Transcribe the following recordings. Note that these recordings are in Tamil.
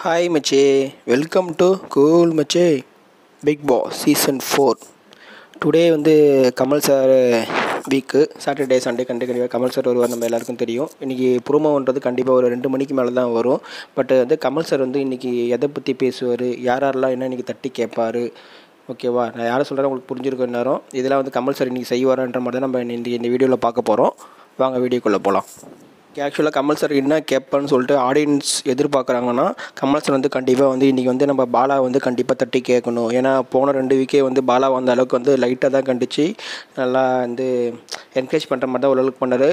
ஹாய் மச்சே வெல்கம் டு கூல் மச்சே big boss season four today வந்து Kamal sir week Saturday Sunday கண்டு கண்டிப்பாக கமல் சார் வருவார் நம்ம எல்லாருக்கும் தெரியும் இன்றைக்கி ப்ரோமோன்றது கண்டிப்பாக ஒரு ரெண்டு மணிக்கு மேலே தான் வரும் பட் வந்து கமல் சார் வந்து இன்றைக்கி எதை பற்றி பேசுவார் யார் யாரெல்லாம் என்ன இன்றைக்கி தட்டி கேட்பார் ஓகேவா நான் யாரை சொல்கிறேன் உங்களுக்கு புரிஞ்சிருக்கும் நேரம் இதெல்லாம் வந்து கமல் சார் இன்றைக்கி செய்வாரான்ற மாதிரி தான் நம்ம இந்த இந்த வீடியோவில் பார்க்க போகிறோம் வாங்க வீடியோக்குள்ளே போகலாம் ஆக்சுவலாக கமல் சார் என்ன கேட்பான்னு சொல்லிட்டு ஆடியன்ஸ் எதிர்பார்க்குறாங்கன்னா கமல் சார் வந்து கண்டிப்பாக வந்து இன்றைக்கி வந்து நம்ம பாலா வந்து கண்டிப்பாக தட்டி கேட்கணும் ஏன்னா போன ரெண்டு வீக்கே வந்து பாலா வந்த அளவுக்கு வந்து லைட்டாக தான் கண்டிச்சு நல்லா வந்து என்கரேஜ் பண்ணுற மாதிரி தான் ஓரளவுக்கு பண்ணார்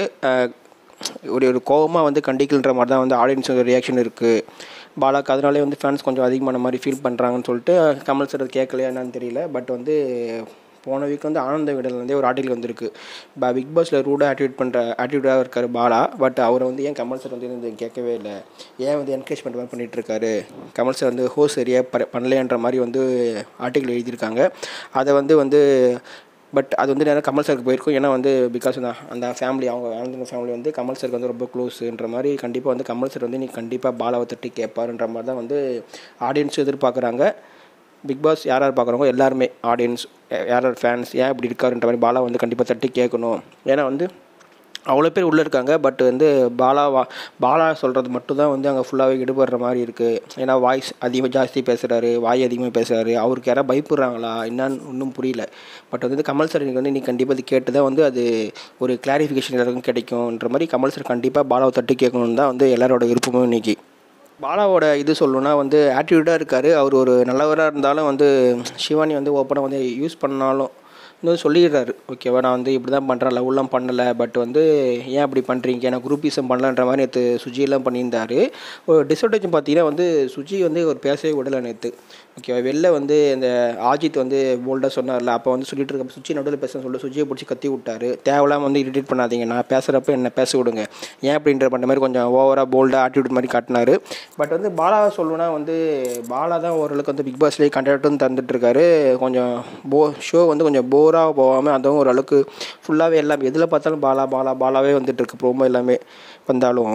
ஒரு ஒரு கோபமாக வந்து கண்டிக்கலன்ற மாதிரி தான் வந்து ஆடியன்ஸ் ரியாக்ஷன் இருக்குது பாலாக்கு அதனாலே வந்து ஃபேன்ஸ் கொஞ்சம் அதிகமான மாதிரி ஃபீல் பண்ணுறாங்கன்னு சொல்லிட்டு கமல் சார் அது கேட்கலையா என்னன்னு தெரியல பட் வந்து போன வீக் வந்து ஆனந்த விடலேருந்தே ஒரு ஆர்டிகல் வந்திருக்கு பா பிக் பாஸில் ரூடாக ஆட்டிடியூட் பண்ணுற ஆட்டிடியூடாக இருக்கார் பாலா பட் அவரை வந்து ஏன் கமல் சார் வந்து இது கேட்கவே இல்லை ஏன் வந்து என்கரேஜ் பண்ணுற மாதிரி பண்ணிகிட்ருக்காரு கமல் சார் வந்து ஹோஸ் சரியாக ப பண்ணலையன்ற மாதிரி வந்து ஆர்டிகல் எழுதியிருக்காங்க அதை வந்து வந்து பட் அது வந்து நேரம் கமல் சாருக்கு போயிருக்கும் ஏன்னா வந்து பிகாஸ் அந்த அந்த ஃபேமிலி அவங்க ஆனந்தன் ஃபேமிலி வந்து கமல் சாருக்கு வந்து ரொம்ப க்ளோஸுன்ற மாதிரி கண்டிப்பாக வந்து கமல் சார் வந்து நீ கண்டிப்பாக பாலாவை தட்டி கேட்பாருன்ற மாதிரி தான் வந்து ஆடியன்ஸ் எதிர்பார்க்குறாங்க பிக் பாஸ் யார் யார் பார்க்குறவங்க எல்லாருமே ஆடியன்ஸ் யார் யார் ஃபேன்ஸ் ஏன் இப்படி இருக்காருன்ற மாதிரி பாலா வந்து கண்டிப்பாக தட்டி கேட்கணும் ஏன்னா வந்து அவ்வளோ பேர் உள்ளே இருக்காங்க பட் வந்து பாலா வா பாலா சொல்கிறது மட்டும் தான் வந்து அங்கே ஃபுல்லாகவே ஈடுபடுற மாதிரி இருக்குது ஏன்னா வாய்ஸ் அதிகமாக ஜாஸ்தி பேசுகிறாரு வாய் அதிகமாக பேசுகிறாரு அவருக்கு யாராவது பயப்படுறாங்களா என்னன்னு ஒன்றும் புரியல பட் வந்து கமல் சார் இன்றைக்கி வந்து நீ கண்டிப்பாக அது கேட்டு தான் வந்து அது ஒரு கிளாரிஃபிகேஷன் எல்லாருக்கும் கிடைக்கும்ன்ற மாதிரி கமல் சார் கண்டிப்பாக பாலாவை தட்டி கேட்கணுன்னு தான் வந்து எல்லாரோட விருப்பமும் இன்றைக்கி பாலாவோட இது சொல்லணும்னா வந்து ஆட்டிடியூடாக இருக்கார் அவர் ஒரு நல்லவராக இருந்தாலும் வந்து சிவானி வந்து ஓப்பனாக வந்து யூஸ் பண்ணாலும் இன்னும் சொல்லிடுறாரு ஓகேவா நான் வந்து இப்படி தான் பண்ணுறேன் லவ்லாம் பண்ணலை பட் வந்து ஏன் அப்படி பண்ணுறீங்க நான் குரூப்பிசம் பண்ணலன்ற மாதிரி நேற்று சுஜியெல்லாம் பண்ணியிருந்தாரு ஒரு டிஸ்அட்வான்டேஜ் பார்த்தீங்கன்னா வந்து சுஜி வந்து ஒரு பேசவே விடலை நேற்று ஓகேவா வெளில வந்து இந்த ஆஜித் வந்து போல்டாக சொன்னார்ல அப்போ வந்து சொல்லிட்டு இருக்க சுச்சி நடுவில் பேச சொல்லிட்டு சுஜியை பிடிச்சி கத்தி விட்டாரு தேவையில்லாம வந்து இரிட்டேட் பண்ணாதீங்க நான் பேசுகிறப்ப என்ன பேச விடுங்க ஏன் அப்படின்ற பண்ண மாதிரி கொஞ்சம் ஓவராக போல்டாக ஆட்டிடியூட் மாதிரி காட்டினாரு பட் வந்து பாலா சொல்லணும்னா வந்து பாலா தான் ஓரளவுக்கு வந்து பிக் பாஸ்லேயே கண்டக்டும் தந்துட்டுருக்காரு கொஞ்சம் போ ஷோ வந்து கொஞ்சம் போராக போகாமல் அதுவும் ஓரளவுக்கு ஃபுல்லாகவே எல்லாம் எதில் பார்த்தாலும் பாலா பாலா பாலாவே வந்துட்டுருக்கு ப்ரோமோ எல்லாமே வந்தாலும்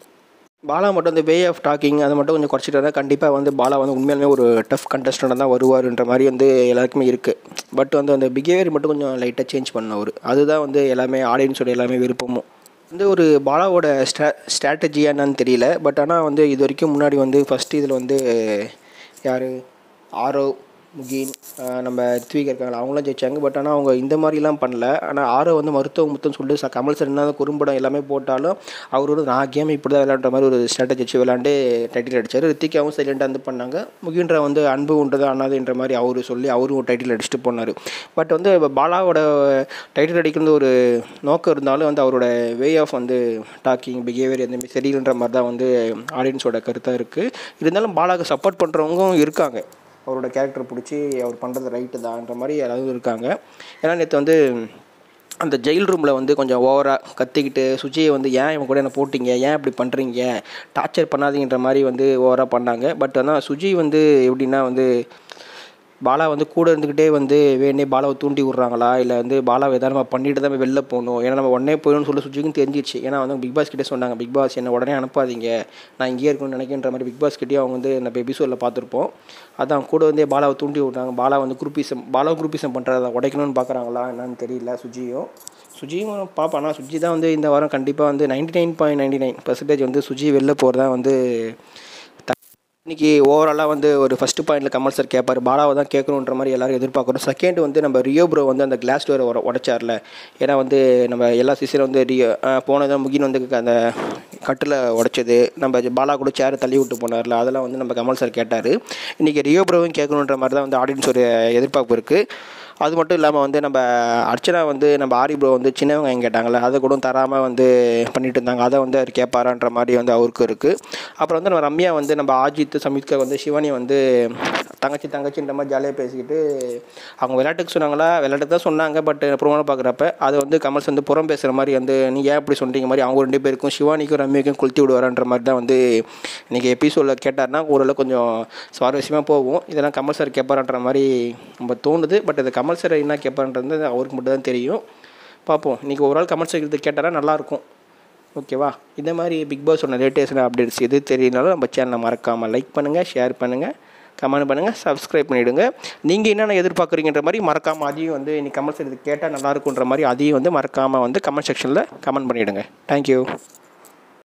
பாலா மட்டும் இந்த வே ஆஃப் டாக்கிங் அதை மட்டும் கொஞ்சம் குறைச்சிட்டு வந்தால் கண்டிப்பாக வந்து பாலா வந்து உண்மையாலுமே ஒரு டஃப் கண்டஸ்டண்டாக தான் வருவாருன்ற மாதிரி வந்து எல்லாருக்குமே இருக்குது பட் வந்து அந்த பிஹேவியர் மட்டும் கொஞ்சம் லைட்டாக சேஞ்ச் பண்ண அவர் அதுதான் வந்து எல்லாமே ஆடியன்ஸோட எல்லாமே விருப்பமும் வந்து ஒரு பாலாவோட ஸ்ட்ரா ஸ்ட்ராட்டஜியா என்னன்னு தெரியல பட் ஆனால் வந்து இது வரைக்கும் முன்னாடி வந்து ஃபஸ்ட்டு இதில் வந்து யார் ஆரோ முகீன் நம்ம த்வீக் இருக்காங்களா அவங்களாம் ஜெயிச்சாங்க பட் ஆனால் அவங்க இந்த மாதிரிலாம் பண்ணல ஆனால் ஆரோ வந்து மருத்துவ முத்தம் சொல்லிட்டு ச கமல் சார் என்ன குறும்படம் எல்லாமே போட்டாலும் அவர் வந்து நான் கேம் இப்படி தான் விளையாடுற மாதிரி ஒரு ஸ்ட்ராட்டஜி வச்சு விளையாண்டு டைட்டில் அடித்தார் ரித்திகாவும் சைலண்டாக வந்து பண்ணாங்க முகின்ற வந்து அன்பு உண்டது அண்ணாதுன்ற மாதிரி அவர் சொல்லி அவரும் ஒரு டைட்டில் அடிச்சுட்டு போனார் பட் வந்து பாலாவோட டைட்டில் அடிக்கிறது ஒரு நோக்கம் இருந்தாலும் வந்து அவரோட வே ஆஃப் வந்து டாக்கிங் பிஹேவியர் எதுவுமே சரியில்லைன்ற மாதிரி தான் வந்து ஆடியன்ஸோட கருத்தாக இருக்குது இருந்தாலும் பாலாவுக்கு சப்போர்ட் பண்ணுறவங்களும் இருக்காங்க அவரோட கேரக்டர் பிடிச்சி அவர் பண்ணுறது ரைட்டு தான்ன்ற மாதிரி யாராவது இருக்காங்க ஏன்னா நேற்று வந்து அந்த ஜெயில் ரூமில் வந்து கொஞ்சம் ஓவராக கத்திக்கிட்டு சுஜியை வந்து ஏன் இவங்க கூட என்ன போட்டிங்க ஏன் இப்படி பண்ணுறீங்க டார்ச்சர் பண்ணாதீங்கன்ற மாதிரி வந்து ஓவராக பண்ணாங்க பட் ஆனால் சுஜி வந்து எப்படின்னா வந்து பாலா வந்து கூட இருந்துக்கிட்டே வந்து வேணே பாலாவை தூண்டி விட்றாங்களா இல்லை வந்து பாலாவை எதாவது நம்ம பண்ணிட்டு தான் வெளில போகணும் ஏன்னா நம்ம உடனே போயிடும்னு சொல்லி சுஜிக்கும் தெரிஞ்சிச்சு ஏன்னா வந்து பிக் பாஸ் கிட்டே சொன்னாங்க பிக் பாஸ் என்ன உடனே அனுப்பாதீங்க நான் இங்கேயே இருக்கணும்னு நினைக்கின்ற மாதிரி பிக் பாஸ் கிட்டே அவங்க வந்து நம்ம எபிசோடில் பார்த்துருப்போம் அதான் கூட வந்து பாலாவை தூண்டி விட்றாங்க பாலா வந்து குரூப்பிசம் பாலா குரூப்பிசம் பண்ணுறத உடைக்கணும்னு பார்க்குறாங்களா என்னன்னு தெரியல சுஜியும் சுஜியும் பார்ப்பேன் ஆனால் சுஜி தான் வந்து இந்த வாரம் கண்டிப்பாக வந்து ninety nine point ninety nine percentage வந்து சுஜி வெளில போகிறதா வந்து இன்றைக்கி ஓவராலாக வந்து ஒரு ஃபஸ்ட்டு பாயிண்டில் கமல் சார் கேட்பார் பாலாவை தான் கேட்கணுன்ற மாதிரி எல்லோரும் எதிர்பார்க்குறோம் செகண்ட் வந்து நம்ம ரியோ ப்ரோ வந்து அந்த கிளாஸ் டோரை உட உடச்சார்ல ஏன்னா வந்து நம்ம எல்லா சீசனும் வந்து ரியோ போனதான் முகின் வந்து அந்த கட்டில் உடைச்சது நம்ம பாலா கூட சேரை தள்ளி விட்டு போனார்ல அதெல்லாம் வந்து நம்ம கமல் சார் கேட்டார் இன்றைக்கி ரியோ ப்ரோவும் கேட்கணுன்ற மாதிரி தான் வந்து ஆடியன்ஸ் ஒரு எதிர்பார்ப்பு இருக்குது அது மட்டும் இல்லாமல் வந்து நம்ம அர்ச்சனா வந்து நம்ம ஆரி ப்ரோ வந்து சின்ன வெங்காயம் கேட்டாங்களே அதை கூட தராமல் வந்து பண்ணிட்டு இருந்தாங்க அதை வந்து அவர் கேட்பாரான்ற மாதிரி வந்து அவருக்கு இருக்குது அப்புறம் வந்து நம்ம ரம்யா வந்து நம்ம ஆஜித் சமித்கா வந்து சிவானி வந்து தங்கச்சி தங்கச்சின்ற மாதிரி ஜாலியாக பேசிக்கிட்டு அவங்க விளையாட்டுக்கு சொன்னாங்களா விளையாட்டுக்கு தான் சொன்னாங்க பட் ப்ரோமோவில் பார்க்குறப்ப அது வந்து கமல்ஸ் வந்து புறம் பேசுகிற மாதிரி வந்து நீ ஏன் இப்படி சொல்கிறீங்க மாதிரி அவங்க ரெண்டு பேருக்கும் சிவானிக்கும் ரம்யாக்கும் கொளுத்தி விடுவாரன்ற மாதிரி தான் வந்து இன்றைக்கி எபிசோடில் கேட்டார்னா ஓரளவு கொஞ்சம் சுவாரஸ்யமாக போகும் இதெல்லாம் கமல் சார் கேட்பாரன்ற மாதிரி நம்ம தோணுது பட் இது கமல் சார் என்ன கேட்பான்றது அவருக்கு மட்டும் தான் தெரியும் பார்ப்போம் இன்றைக்கி ஒரு ஆள் கமல் சார் இது கேட்டாரா நல்லாயிருக்கும் ஓகேவா இந்த மாதிரி பிக் பாஸோட லேட்டஸ்ட் அப்டேட்ஸ் எது தெரியலனாலும் நம்ம சேனலை மறக்காமல் லைக் பண்ணுங்கள் ஷேர் பண்ணுங்கள் கமெண்ட் பண்ணுங்கள் சப்ஸ்கிரைப் பண்ணிவிடுங்க நீங்கள் என்னென்ன எதிர்பார்க்குறீங்கன்ற மாதிரி மறக்காமல் அதையும் வந்து இன்னைக்கு கமெண்ட் இது கேட்டால் நல்லாயிருக்குன்ற மாதிரி அதையும் வந்து மறக்காமல் வந்து கமெண்ட் செக்ஷனில் கமெண்ட் பண்ணிவிடுங்க தேங்க்யூ